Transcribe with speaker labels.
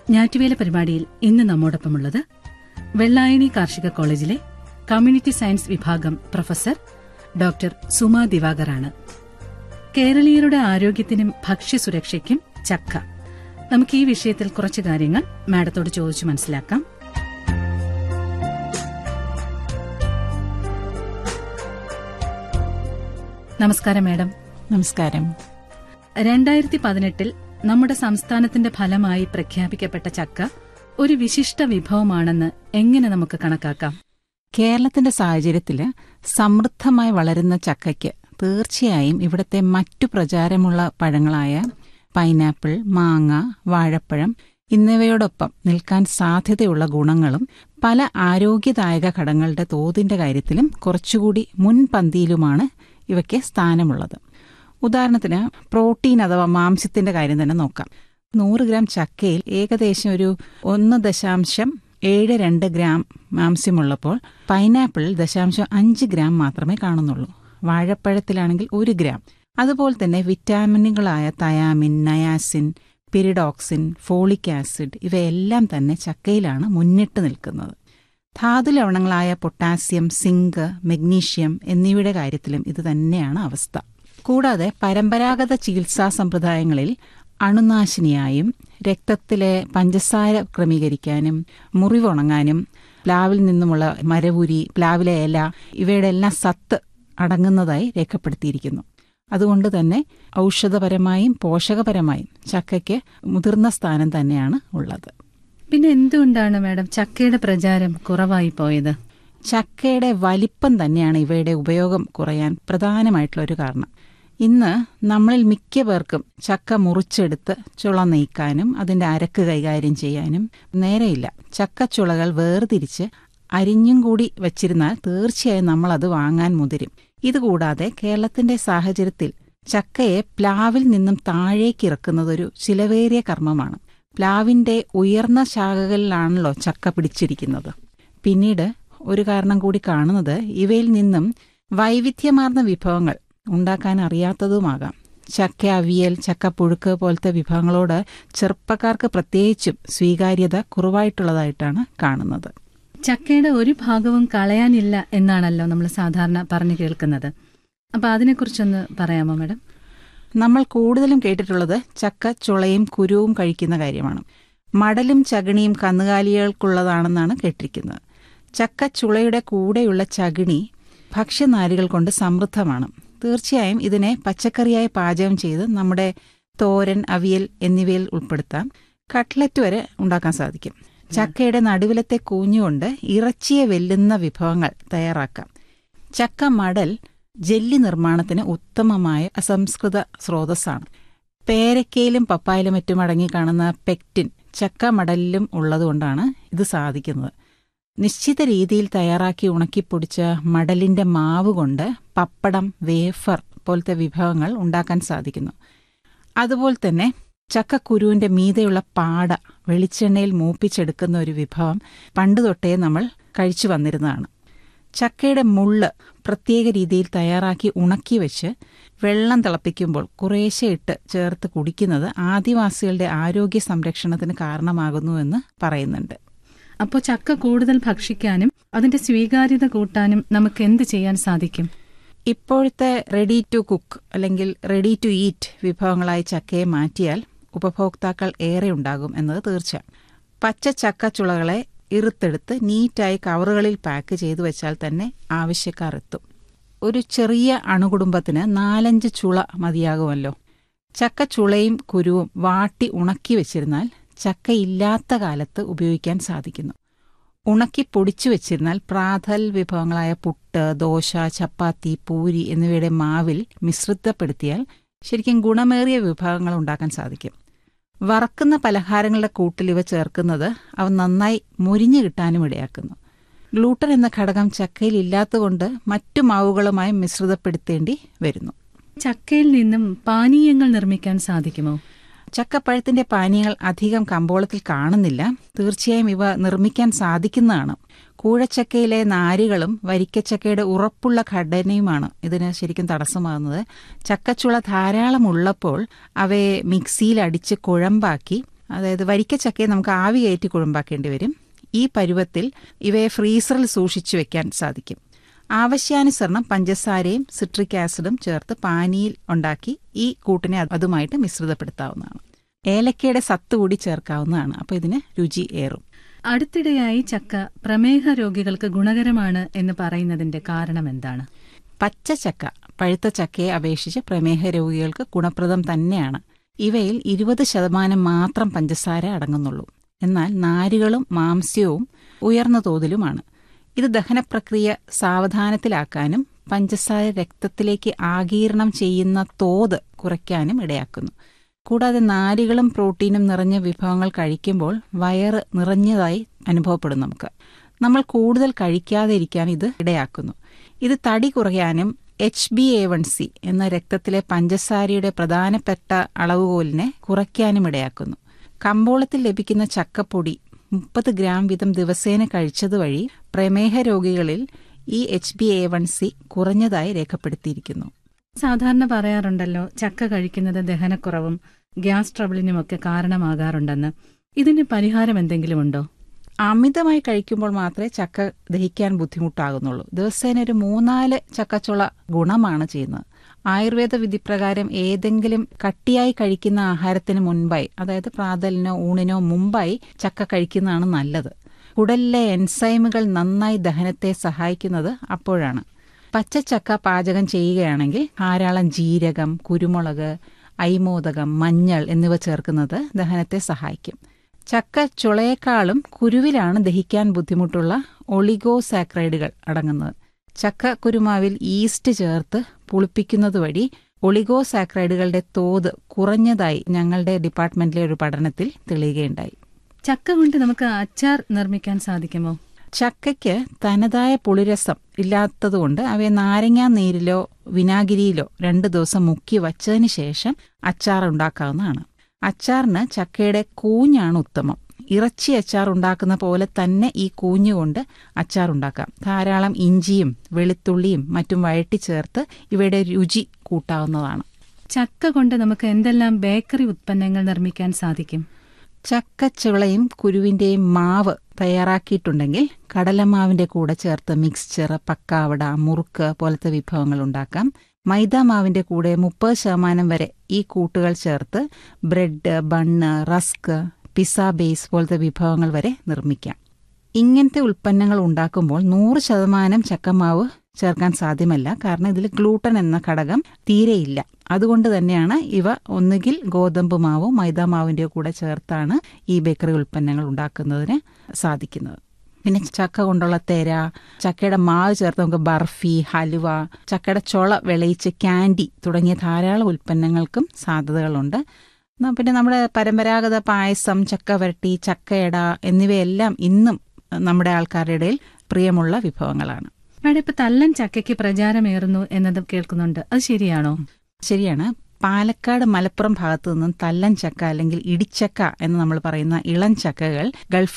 Speaker 1: ഞാറ്റുവേല പരിപാടിയിൽ ഇന്ന് നമ്മോടൊപ്പമുള്ളത് വെള്ളായണി കാർഷിക കോളേജിലെ കമ്മ്യൂണിറ്റി സയൻസ് വിഭാഗം പ്രൊഫസർ ഡോക്ടർ സുമ ദിവാകറാണ് കേരളീയരുടെ ആരോഗ്യത്തിനും ഭക്ഷ്യസുരക്ഷയ്ക്കും ചക്ക നമുക്ക് ഈ വിഷയത്തിൽ കുറച്ച് കാര്യങ്ങൾ മാഡത്തോട് ചോദിച്ചു മനസ്സിലാക്കാം നമസ്കാരം മാഡം
Speaker 2: നമസ്കാരം
Speaker 1: രണ്ടായിരത്തി പതിനെട്ടിൽ നമ്മുടെ സംസ്ഥാനത്തിന്റെ ഫലമായി പ്രഖ്യാപിക്കപ്പെട്ട ചക്ക ഒരു വിശിഷ്ട വിഭവമാണെന്ന് എങ്ങനെ നമുക്ക് കണക്കാക്കാം
Speaker 2: കേരളത്തിന്റെ സാഹചര്യത്തില് സമൃദ്ധമായി വളരുന്ന ചക്കയ്ക്ക് തീർച്ചയായും ഇവിടുത്തെ മറ്റു പ്രചാരമുള്ള പഴങ്ങളായ പൈനാപ്പിൾ മാങ്ങ വാഴപ്പഴം എന്നിവയോടൊപ്പം നിൽക്കാൻ സാധ്യതയുള്ള ഗുണങ്ങളും പല ആരോഗ്യദായക ഘടകങ്ങളുടെ തോതിന്റെ കാര്യത്തിലും കുറച്ചുകൂടി മുൻപന്തിയിലുമാണ് ഇവയ്ക്ക് സ്ഥാനമുള്ളത് ഉദാഹരണത്തിന് പ്രോട്ടീൻ അഥവാ മാംസ്യത്തിന്റെ കാര്യം തന്നെ നോക്കാം നൂറ് ഗ്രാം ചക്കയിൽ ഏകദേശം ഒരു ഒന്ന് ദശാംശം ഏഴ് രണ്ട് ഗ്രാം മാംസ്യമുള്ളപ്പോൾ പൈനാപ്പിളിൽ ദശാംശം അഞ്ച് ഗ്രാം മാത്രമേ കാണുന്നുള്ളൂ വാഴപ്പഴത്തിലാണെങ്കിൽ ഒരു ഗ്രാം അതുപോലെ തന്നെ വിറ്റാമിനുകളായ thiamine niacin pyridoxine folic acid ഇവയെല്ലാം തന്നെ ചക്കയിലാണ് മുന്നിട്ട് നിൽക്കുന്നത് ധാതു ലവണങ്ങളായ പൊട്ടാസ്യം സിങ്ക് മെഗ്നീഷ്യം എന്നിവയുടെ കാര്യത്തിലും ഇത് തന്നെയാണ് അവസ്ഥ കൂടാതെ പരമ്പരാഗത ചികിത്സാ സമ്പ്രദായങ്ങളിൽ അണുനാശിനിയായും രക്തത്തിലെ പഞ്ചസാര ക്രമീകരിക്കാനും മുറിവുണങ്ങാനും പ്ലാവിൽ നിന്നുമുള്ള മരവുരി പ്ലാവിലെ ഇല ഇവയുടെ എല്ലാം സത്ത് അടങ്ങുന്നതായി രേഖപ്പെടുത്തിയിരിക്കുന്നു അതുകൊണ്ട് തന്നെ ഔഷധപരമായും പോഷകപരമായും ചക്കയ്ക്ക് മുതിർന്ന സ്ഥാനം തന്നെയാണ് ഉള്ളത്
Speaker 1: പിന്നെ എന്തുകൊണ്ടാണ് മാഡം ചക്കയുടെ പ്രചാരം കുറവായി പോയത്
Speaker 2: ചക്കയുടെ വലിപ്പം തന്നെയാണ് ഇവയുടെ ഉപയോഗം കുറയാൻ പ്രധാനമായിട്ടുള്ള ഒരു കാരണം ഇന്ന് നമ്മളിൽ മിക്ക പേർക്കും ചക്ക മുറിച്ചെടുത്ത് ചുള നീക്കാനും അതിന്റെ അരക്ക് കൈകാര്യം ചെയ്യാനും നേരെയില്ല ചക്കച്ചുളകൾ വേർതിരിച്ച് അരിഞ്ഞും കൂടി വച്ചിരുന്നാൽ തീർച്ചയായും നമ്മൾ അത് വാങ്ങാൻ മുതിരും ഇതുകൂടാതെ കേരളത്തിന്റെ സാഹചര്യത്തിൽ ചക്കയെ പ്ലാവിൽ നിന്നും താഴേക്ക് ഇറക്കുന്നതൊരു ചിലവേറിയ കർമ്മമാണ് പ്ലാവിന്റെ ഉയർന്ന ശാഖകളിലാണല്ലോ ചക്ക പിടിച്ചിരിക്കുന്നത് പിന്നീട് ഒരു കാരണം കൂടി കാണുന്നത് ഇവയിൽ നിന്നും വൈവിധ്യമാർന്ന വിഭവങ്ങൾ ഉണ്ടാക്കാൻ അറിയാത്തതുമാകാം ചക്ക അവിയൽ ചക്ക പുഴുക്ക് പോലത്തെ വിഭവങ്ങളോട് ചെറുപ്പക്കാർക്ക് പ്രത്യേകിച്ചും സ്വീകാര്യത കുറവായിട്ടുള്ളതായിട്ടാണ് കാണുന്നത്
Speaker 1: ചക്കയുടെ ഒരു ഭാഗവും കളയാനില്ല എന്നാണല്ലോ നമ്മൾ സാധാരണ പറഞ്ഞു കേൾക്കുന്നത് അപ്പൊ അതിനെക്കുറിച്ചൊന്ന് പറയാമോ മാഡം
Speaker 2: നമ്മൾ കൂടുതലും കേട്ടിട്ടുള്ളത് ചക്ക ചുളയും കുരുവും കഴിക്കുന്ന കാര്യമാണ് മടലും ചകിണിയും കന്നുകാലികൾക്കുള്ളതാണെന്നാണ് കേട്ടിരിക്കുന്നത് ചക്ക ചുളയുടെ കൂടെയുള്ള ചകിണി ഭക്ഷ്യനാരുകൾ കൊണ്ട് സമൃദ്ധമാണ് തീർച്ചയായും ഇതിനെ പച്ചക്കറിയായി പാചകം ചെയ്ത് നമ്മുടെ തോരൻ അവിയൽ എന്നിവയിൽ ഉൾപ്പെടുത്താം കട്ട്ലറ്റ് വരെ ഉണ്ടാക്കാൻ സാധിക്കും ചക്കയുടെ നടുവിലത്തെ കൂഞ്ഞുകൊണ്ട് ഇറച്ചിയെ വെല്ലുന്ന വിഭവങ്ങൾ തയ്യാറാക്കാം ചക്ക മടൽ ജെല്ലി നിർമ്മാണത്തിന് ഉത്തമമായ അസംസ്കൃത സ്രോതസ്സാണ് പേരക്കയിലും പപ്പായിലും മറ്റും അടങ്ങി കാണുന്ന പെക്റ്റിൻ ചക്ക മടലിലും ഉള്ളതുകൊണ്ടാണ് ഇത് സാധിക്കുന്നത് നിശ്ചിത രീതിയിൽ തയ്യാറാക്കി ഉണക്കിപ്പൊടിച്ച മടലിന്റെ മാവ് കൊണ്ട് പപ്പടം വേഫർ പോലത്തെ വിഭവങ്ങൾ ഉണ്ടാക്കാൻ സാധിക്കുന്നു അതുപോലെ തന്നെ ചക്കക്കുരുവിന്റെ മീതെയുള്ള പാട വെളിച്ചെണ്ണയിൽ മൂപ്പിച്ചെടുക്കുന്ന ഒരു വിഭവം പണ്ട് തൊട്ടേ നമ്മൾ കഴിച്ചു വന്നിരുന്നതാണ് ചക്കയുടെ മുള്ള് പ്രത്യേക രീതിയിൽ തയ്യാറാക്കി ഉണക്കി വെച്ച് വെള്ളം തിളപ്പിക്കുമ്പോൾ കുറേശ്ശെ ഇട്ട് ചേർത്ത് കുടിക്കുന്നത് ആദിവാസികളുടെ ആരോഗ്യ സംരക്ഷണത്തിന് കാരണമാകുന്നുവെന്ന് പറയുന്നുണ്ട്
Speaker 1: അപ്പോൾ ചക്ക കൂടുതൽ ഭക്ഷിക്കാനും അതിന്റെ സ്വീകാര്യത കൂട്ടാനും നമുക്ക് എന്ത് ചെയ്യാൻ സാധിക്കും
Speaker 2: ഇപ്പോഴത്തെ റെഡി ടു കുക്ക് അല്ലെങ്കിൽ റെഡി ടു ഈറ്റ് വിഭവങ്ങളായി ചക്കയെ മാറ്റിയാൽ ഉപഭോക്താക്കൾ ഏറെ ഉണ്ടാകും എന്നത് തീർച്ച പച്ച ചക്കച്ചുളകളെ ഇറുത്തെടുത്ത് നീറ്റായി കവറുകളിൽ പാക്ക് ചെയ്തു വെച്ചാൽ തന്നെ ആവശ്യക്കാർ എത്തും ഒരു ചെറിയ അണുകുടുംബത്തിന് നാലഞ്ച് ചുള മതിയാകുമല്ലോ ചക്കച്ചുളയും കുരുവും വാട്ടി ഉണക്കി വെച്ചിരുന്നാൽ ചക്ക ഇല്ലാത്ത കാലത്ത് ഉപയോഗിക്കാൻ സാധിക്കുന്നു ഉണക്കി പൊടിച്ചു വെച്ചിരുന്നാൽ പ്രാതൽ വിഭവങ്ങളായ പുട്ട് ദോശ ചപ്പാത്തി പൂരി എന്നിവയുടെ മാവിൽ മിശ്രിതപ്പെടുത്തിയാൽ ശരിക്കും ഗുണമേറിയ വിഭവങ്ങൾ ഉണ്ടാക്കാൻ സാധിക്കും വറക്കുന്ന പലഹാരങ്ങളുടെ കൂട്ടിൽ ഇവ ചേർക്കുന്നത് അവ നന്നായി മുരിഞ്ഞു കിട്ടാനും ഇടയാക്കുന്നു ഗ്ലൂട്ടൻ എന്ന ഘടകം ചക്കയിൽ ഇല്ലാത്തതുകൊണ്ട് മറ്റു മാവുകളുമായി മിശ്രിതപ്പെടുത്തേണ്ടി വരുന്നു
Speaker 1: ചക്കയിൽ നിന്നും പാനീയങ്ങൾ നിർമ്മിക്കാൻ സാധിക്കുമോ
Speaker 2: ചക്കപ്പഴത്തിന്റെ പാനീയങ്ങൾ അധികം കമ്പോളത്തിൽ കാണുന്നില്ല തീർച്ചയായും ഇവ നിർമ്മിക്കാൻ സാധിക്കുന്നതാണ് കൂഴച്ചക്കയിലെ നാരുകളും വരിക്കച്ചക്കയുടെ ഉറപ്പുള്ള ഘടനയുമാണ് ഇതിന് ശരിക്കും തടസ്സമാകുന്നത് ചക്കച്ചുള ധാരാളം ഉള്ളപ്പോൾ അവയെ മിക്സിയിൽ അടിച്ച് കുഴമ്പാക്കി അതായത് വരിക്കച്ചക്കയെ നമുക്ക് ആവി കയറ്റി കുഴമ്പാക്കേണ്ടി വരും ഈ പരുവത്തിൽ ഇവയെ ഫ്രീസറിൽ സൂക്ഷിച്ചു വെക്കാൻ സാധിക്കും ആവശ്യാനുസരണം പഞ്ചസാരയും സിട്രിക് ആസിഡും ചേർത്ത് പാനിയിൽ ഉണ്ടാക്കി ഈ കൂട്ടിനെ അതുമായിട്ട് മിശ്രിതപ്പെടുത്താവുന്നതാണ് ഏലക്കയുടെ സത്ത് കൂടി ചേർക്കാവുന്നതാണ് അപ്പോൾ ഇതിന് രുചി ഏറും
Speaker 1: അടുത്തിടെയായി ചക്ക പ്രമേഹ രോഗികൾക്ക് ഗുണകരമാണ് എന്ന് പറയുന്നതിന്റെ കാരണം എന്താണ്
Speaker 2: പച്ച ചക്ക പഴുത്ത ചക്കയെ അപേക്ഷിച്ച് പ്രമേഹ രോഗികൾക്ക് ഗുണപ്രദം തന്നെയാണ് ഇവയിൽ ഇരുപത് ശതമാനം മാത്രം പഞ്ചസാര അടങ്ങുന്നുള്ളൂ എന്നാൽ നാരുകളും മാംസ്യവും ഉയർന്ന തോതിലുമാണ് ഇത് ദഹനപ്രക്രിയ സാവധാനത്തിലാക്കാനും പഞ്ചസാര രക്തത്തിലേക്ക് ആഗീരണം ചെയ്യുന്ന തോത് കുറയ്ക്കാനും ഇടയാക്കുന്നു കൂടാതെ നാരുകളും പ്രോട്ടീനും നിറഞ്ഞ വിഭവങ്ങൾ കഴിക്കുമ്പോൾ വയറ് നിറഞ്ഞതായി അനുഭവപ്പെടും നമുക്ക് നമ്മൾ കൂടുതൽ കഴിക്കാതെ ഇരിക്കാൻ ഇത് ഇടയാക്കുന്നു ഇത് തടി കുറയാനും H B A one C എന്ന രക്തത്തിലെ പഞ്ചസാരയുടെ പ്രധാനപ്പെട്ട അളവുകോലിനെ കുറയ്ക്കാനും ഇടയാക്കുന്നു കമ്പോളത്തിൽ ലഭിക്കുന്ന ചക്കപ്പൊടി മുപ്പത് ഗ്രാം വീതം ദിവസേന കഴിച്ചതുവഴി പ്രമേഹ രോഗികളിൽ ഈ H B A one C കുറഞ്ഞതായി രേഖപ്പെടുത്തിയിരിക്കുന്നു
Speaker 1: സാധാരണ പറയാറുണ്ടല്ലോ ചക്ക കഴിക്കുന്നത് ദഹനക്കുറവും ഗ്യാസ് ട്രബിളിനുമൊക്കെ കാരണമാകാറുണ്ടെന്ന് ഇതിന് പരിഹാരം എന്തെങ്കിലും ഉണ്ടോ
Speaker 2: അമിതമായി കഴിക്കുമ്പോൾ മാത്രമേ ചക്ക ദഹിക്കാൻ ബുദ്ധിമുട്ടാകുന്നുള്ളൂ ദിവസേന ഒരു മൂന്നാല് ചക്കച്ചുള ഗുണമാണ് ചെയ്യുന്നത് ആയുർവേദ വിധിപ്രകാരം ഏതെങ്കിലും കട്ടിയായി കഴിക്കുന്ന ആഹാരത്തിന് മുൻപായി അതായത് പ്രാതലിനോ ഊണിനോ മുമ്പായി ചക്ക കഴിക്കുന്നതാണ് നല്ലത് കുടലിലെ എൻസൈമുകൾ നന്നായി ദഹനത്തെ സഹായിക്കുന്നത് അപ്പോഴാണ് പച്ചച്ചക്ക പാചകം ചെയ്യുകയാണെങ്കിൽ ധാരാളം ജീരകം കുരുമുളക് ഐമോദകം മഞ്ഞൾ എന്നിവ ചേർക്കുന്നത് ദഹനത്തെ സഹായിക്കും ചക്ക ചുളയേക്കാളും കുരുവിലാണ് ദഹിക്കാൻ ബുദ്ധിമുട്ടുള്ള ഒളിഗോസാക്രൈഡുകൾ അടങ്ങുന്നത് ചക്ക കുരുമാവിൽ ഈസ്റ്റ് ചേർത്ത് പുളിപ്പിക്കുന്നത് വഴി ഒളിഗോസാക്രൈഡുകളുടെ തോത് കുറഞ്ഞതായി ഞങ്ങളുടെ ഡിപ്പാർട്ട്മെന്റിലെ ഒരു പഠനത്തിൽ തെളിയുകയുണ്ടായി
Speaker 1: ചക്ക കൊണ്ട് നമുക്ക് അച്ചാർ നിർമ്മിക്കാൻ സാധിക്കുമോ
Speaker 2: ചക്കയ്ക്ക് തനതായ പുളിരസം ഇല്ലാത്തതുകൊണ്ട് അവയെ നാരങ്ങാ നീരിലോ വിനാഗിരിയിലോ രണ്ട് ദിവസം മുക്കി വച്ചതിന് ശേഷം അച്ചാർ ഉണ്ടാക്കാവുന്നതാണ് അച്ചാറിന് ചക്കയുടെ കൂഞ്ഞാണ് ഉത്തമം ഇറച്ചി അച്ചാർ ഉണ്ടാക്കുന്ന പോലെ തന്നെ ഈ കൂഞ്ഞുകൊണ്ട് അച്ചാർ ഉണ്ടാക്കാം ധാരാളം ഇഞ്ചിയും വെളുത്തുള്ളിയും മറ്റും വഴറ്റി ചേർത്ത് ഇവയുടെ രുചി കൂട്ടാവുന്നതാണ്
Speaker 1: ചക്ക കൊണ്ട് നമുക്ക് എന്തെല്ലാം ബേക്കറി ഉത്പന്നങ്ങൾ നിർമ്മിക്കാൻ സാധിക്കും
Speaker 2: ചക്കച്ചുളയും കുരുവിന്റെയും മാവ് തയ്യാറാക്കിയിട്ടുണ്ടെങ്കിൽ കടലമാവിന്റെ കൂടെ ചേർത്ത് മിക്സ്ചർ പക്കാവട മുറുക്ക് പോലത്തെ വിഭവങ്ങൾ ഉണ്ടാക്കാം മൈദ മാവിന്റെ കൂടെ മുപ്പത് ശതമാനം വരെ ഈ കൂട്ടുകൾ ചേർത്ത് bread bun rusk pizza base പോലത്തെ വിഭവങ്ങൾ വരെ നിർമ്മിക്കാം ഇങ്ങനത്തെ ഉൽപ്പന്നങ്ങൾ ഉണ്ടാക്കുമ്പോൾ നൂറ് ശതമാനം ചക്കമാവ് ചേർക്കാൻ സാധ്യമല്ല കാരണം ഇതിൽ ഗ്ലൂട്ടൻ എന്ന ഘടകം തീരെയില്ല അതുകൊണ്ട് തന്നെയാണ് ഇവ ഒന്നുകിൽ ഗോതമ്പ് മാവോ മൈദ മാവിൻ്റെയോ കൂടെ ചേർത്താണ് ഈ ബേക്കറി ഉൽപ്പന്നങ്ങൾ ഉണ്ടാക്കുന്നതിന് സാധിക്കുന്നത് പിന്നെ ചക്ക കൊണ്ടുള്ള തെര ചക്കയുടെ മാവ് ചേർത്ത് നമുക്ക് ബർഫി ഹലുവ ചക്കയുടെ ചുള വിളയിച്ച് ക്യാൻഡി തുടങ്ങിയ ധാരാളം ഉൽപ്പന്നങ്ങൾക്കും സാധ്യതകളുണ്ട് പിന്നെ നമ്മുടെ പരമ്പരാഗത പായസം ചക്ക വരട്ടി ചക്കയട എന്നിവയെല്ലാം ഇന്നും നമ്മുടെ ആൾക്കാരുടെ ഇടയിൽ പ്രിയമുള്ള വിഭവങ്ങളാണ്
Speaker 1: മാഡം ഇപ്പൊ തല്ലൻ ചക്കയ്ക്ക് പ്രചാരമേറുന്നു എന്നത് കേൾക്കുന്നുണ്ട് അത് ശരിയാണോ
Speaker 2: ശരിയാണ് പാലക്കാട് മലപ്പുറം ഭാഗത്തു നിന്നും തല്ലൻ ചക്ക അല്ലെങ്കിൽ ഇടിച്ചക്ക എന്ന് നമ്മൾ പറയുന്ന ഇളം ചക്കകൾ ഗൾഫ്